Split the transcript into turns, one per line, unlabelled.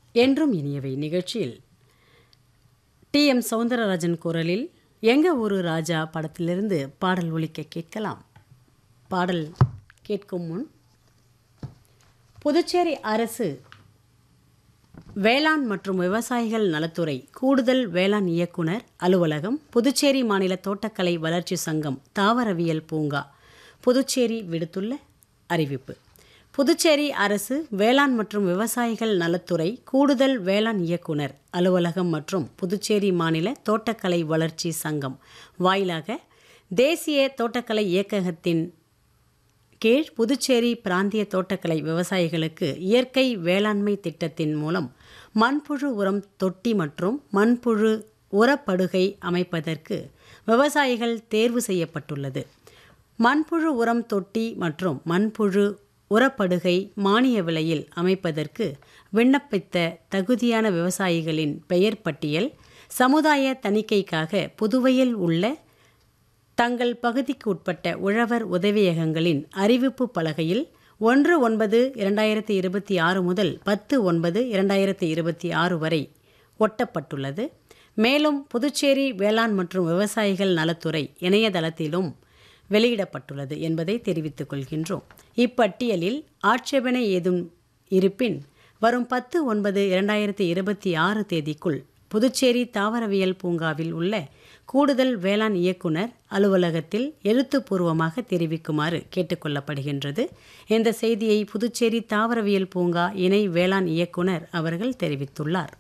என்றும் இனியவை நிகழ்ச்சியில் டி எம் சௌந்தரராஜன் குரலில் எங்க ஊரு ராஜா படத்திலிருந்து பாடல் ஒலிக்க கேட்கலாம் பாடல் கேட்கும் முன் புதுச்சேரி அரசு வேளாண் மற்றும் விவசாயிகள் நலத்துறை கூடுதல் வேளாண் இயக்குனர் அலுவலகம் புதுச்சேரி மாநில தோட்டக்கலை வளர்ச்சி சங்கம் தாவரவியல் பூங்கா புதுச்சேரி விடுத்துள்ள அறிவிப்பு புதுச்சேரி அரசு வேளாண் மற்றும் விவசாயிகள் நலத்துறை கூடுதல் வேளாண் இயக்குனர் அலுவலகம் மற்றும் புதுச்சேரி மாநில தோட்டக்கலை வளர்ச்சி சங்கம் வாயிலாக தேசிய தோட்டக்கலை இயக்ககத்தின் கீழ் புதுச்சேரி பிராந்திய தோட்டக்கலை விவசாயிகளுக்கு இயற்கை வேளாண்மை திட்டத்தின் மூலம் மண்புழு உரம் தொட்டி மற்றும் மண்புழு உரப்படுகை அமைப்பதற்கு விவசாயிகள் தேர்வு செய்யப்பட்டுள்ளது மண்புழு உரம் தொட்டி மற்றும் மண்புழு உரப்படுகை மானிய விலையில் அமைப்பதற்கு விண்ணப்பித்த தகுதியான விவசாயிகளின் பெயர் பட்டியல் சமுதாய தணிக்கைக்காக புதுவையில் உள்ள தங்கள் பகுதிக்கு உட்பட்ட உழவர் உதவியகங்களின் அறிவிப்பு பலகையில் ஒன்று ஒன்பது இரண்டாயிரத்தி இருபத்தி ஆறு முதல் பத்து ஒன்பது இரண்டாயிரத்தி இருபத்தி ஆறு வரை ஒட்டப்பட்டுள்ளது மேலும் புதுச்சேரி வேளாண் மற்றும் விவசாயிகள் நலத்துறை இணையதளத்திலும் வெளியிடப்பட்டுள்ளது என்பதை தெரிவித்துக் கொள்கின்றோம் இப்பட்டியலில் ஆட்சேபனை ஏதும் இருப்பின் வரும் பத்து ஒன்பது இரண்டாயிரத்தி இருபத்தி ஆறு தேதிக்குள் புதுச்சேரி தாவரவியல் பூங்காவில் உள்ள கூடுதல் வேளாண் இயக்குனர் அலுவலகத்தில் எழுத்துப்பூர்வமாக தெரிவிக்குமாறு கேட்டுக்கொள்ளப்படுகின்றது இந்த செய்தியை புதுச்சேரி தாவரவியல் பூங்கா இணை வேளாண் இயக்குனர் அவர்கள் தெரிவித்துள்ளார்